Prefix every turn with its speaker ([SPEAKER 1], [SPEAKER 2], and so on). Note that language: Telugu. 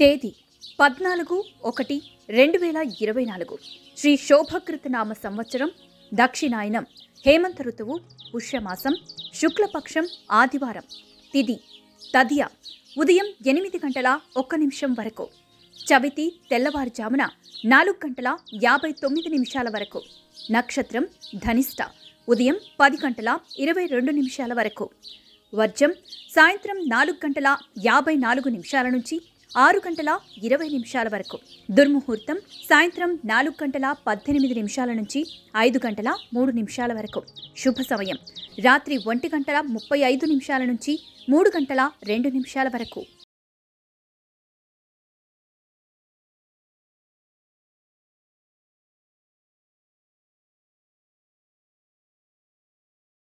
[SPEAKER 1] తేదీ పద్నాలుగు ఒకటి రెండు వేల ఇరవై నాలుగు శ్రీ శోభకృత నామ సంవత్సరం దక్షిణాయనం హేమంత ఋతువు పుష్యమాసం శుక్లపక్షం ఆదివారం తిది తదియ ఉదయం ఎనిమిది గంటల ఒక్క నిమిషం వరకు చవితి తెల్లవారుజామున నాలుగు గంటల యాభై తొమ్మిది నిమిషాల వరకు నక్షత్రం ధనిష్ట ఉదయం పది గంటల ఇరవై రెండు నిమిషాల వరకు వర్జం సాయంత్రం నాలుగు గంటల యాభై నాలుగు నిమిషాల నుంచి ఆరు గంటల ఇరవై నిమిషాల వరకు దుర్ముహూర్తం సాయంత్రం నాలుగు గంటల పద్దెనిమిది నిమిషాల నుంచి ఐదు గంటల మూడు నిమిషాల వరకు శుభ సమయం రాత్రి ఒంటి గంటల ముప్పై ఐదు నిమిషాల నుంచి మూడు గంటల రెండు నిమిషాల వరకు